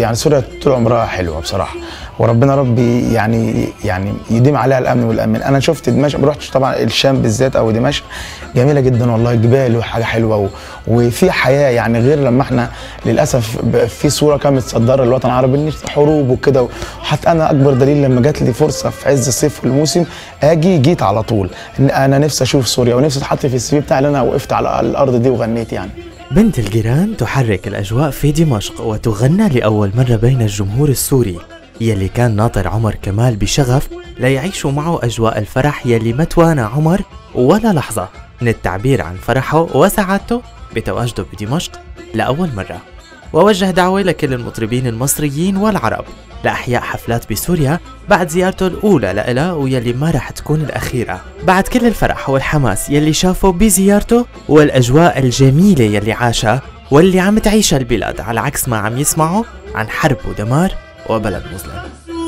يعني سوريا طول عمرها حلوه بصراحه وربنا ربي يعني يعني يديم عليها الامن والامان انا شفت دمشق ما رحتش طبعا الشام بالذات او دمشق جميله جدا والله جبال وحاجه حلوه و... وفي حياه يعني غير لما احنا للاسف ب- في صوره كانت متصدره للوطن العربي ان حروب وكده حتى انا اكبر دليل لما جات لي فرصه في عز الصيف والموسم اجي جيت على طول ان انا نفسي اشوف سوريا ونفسي اتحط في السي في بتاعي اللي انا وقفت على الارض دي وغنيت يعني بنت الجيران تحرك الأجواء في دمشق وتغنى لأول مرة بين الجمهور السوري يلي كان ناطر عمر كمال بشغف ليعيشوا معه أجواء الفرح يلي ما توانى عمر ولا لحظة من التعبير عن فرحه وسعادته بتواجده بدمشق لأول مرة ووجه دعوة لكل المطربين المصريين والعرب لأحياء حفلات بسوريا بعد زيارته الأولى لإلها ويلي ما رح تكون الأخيرة بعد كل الفرح والحماس يلي شافه بزيارته والأجواء الجميلة يلي عاشها واللي عم تعيشها البلاد على عكس ما عم يسمعه عن حرب ودمار وبلد مظلم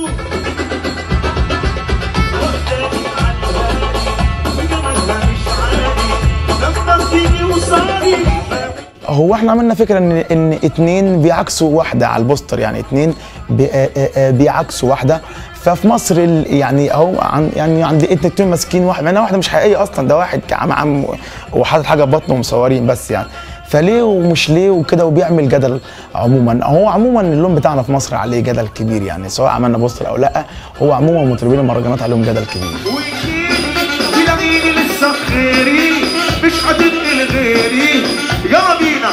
هو احنا عملنا فكره ان ان اتنين بيعكسوا واحده على البوستر يعني اتنين بي آه آه آه بيعكسوا واحده ففي مصر ال- يعني اهو عن يعني عند اتنين ماسكين واحد مع انها واحده مش حقيقيه اصلا ده واحد عم عم وحاطط حاجه في بطنه ومصورين بس يعني فليه ومش ليه وكده وبيعمل جدل عموما هو عموما اللون بتاعنا في مصر عليه جدل كبير يعني سواء عملنا بوستر او لا هو عموما مطربين المهرجانات عليهم جدل كبير ويجيني يلاقيني لسه بخيري مش هتنقل غيري يلا بينا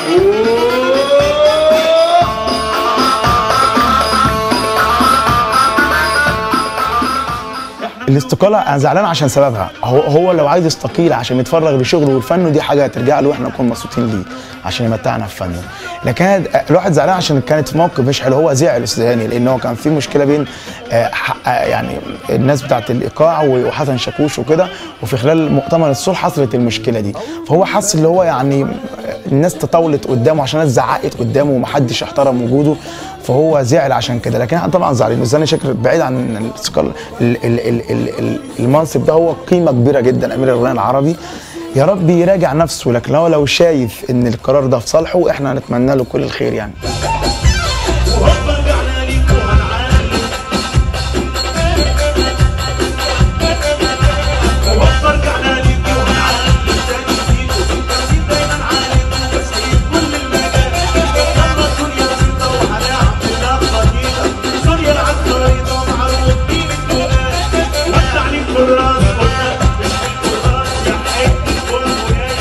الاستقاله انا زعلان عشان سببها هو هو لو عايز يستقيل عشان يتفرغ لشغله والفن دي حاجه ترجع له واحنا نكون مبسوطين ليه عشان يمتعنا في فنه لكن أنا- الواحد زعلان عشان كانت في موقف مش حلو هو زعل استاذ هاني لان هو كان في مشكله بين آه، ح- آه، يعني الناس بتاعت الايقاع وحسن شاكوش وكده وفي خلال مؤتمر الصلح حصلت المشكله دي فهو حس اللي هو يعني الناس تطاولت قدامه عشان الناس زعقت قدامه ومحدش احترم وجوده فهو زعل عشان كده لكن احنا طبعا زعلانين استاذ هاني شاكر بعيد عن الاستقلال ال- ال- ال- ال- ال- المنصب ده هو قيمه كبيره جدا امير الغنى العربي يا رب يراجع نفسه لكن هو لو شايف ان القرار ده في صالحه احنا هنتمنى له كل الخير يعني وهوبا رجعنا ليك وهنعاني وهوبا رجعنا ليك وهنعاني تاني فيك وتنسيب دايما عالي وتسعيد كل المجال يلا الدنيا بسيطة وهنعمل خطيئة سوريا العالخريطة معروف مين الدولار والتعليم كراس قلنا مش بالكراس يا حبيبي كله يا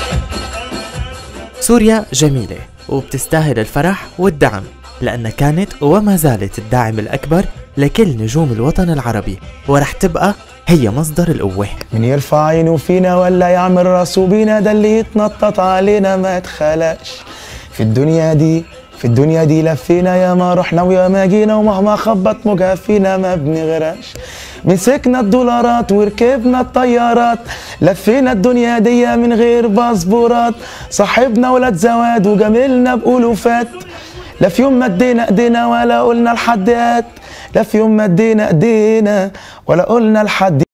سوريا جميلة وبتستاهل الفرح والدعم لأنها كانت وما زالت الداعم الأكبر لكل نجوم الوطن العربي ورح تبقى هي مصدر القوة من يرفع عينه فينا ولا يعمل راسه بينا ده اللي يتنطط علينا ما اتخلقش في الدنيا دي في الدنيا دي لفينا يا ما رحنا ويا ما جينا ومهما خبط موجها فينا ما بنغرقش مسكنا الدولارات وركبنا الطيارات لفينا الدنيا دي من غير باسبورات صاحبنا ولاد زواد وجميلنا بألوفات لا في يوم مدينا ايدينا ولا قلنا لحد هات لا في يوم مدينا ايدينا ولا قلنا لحد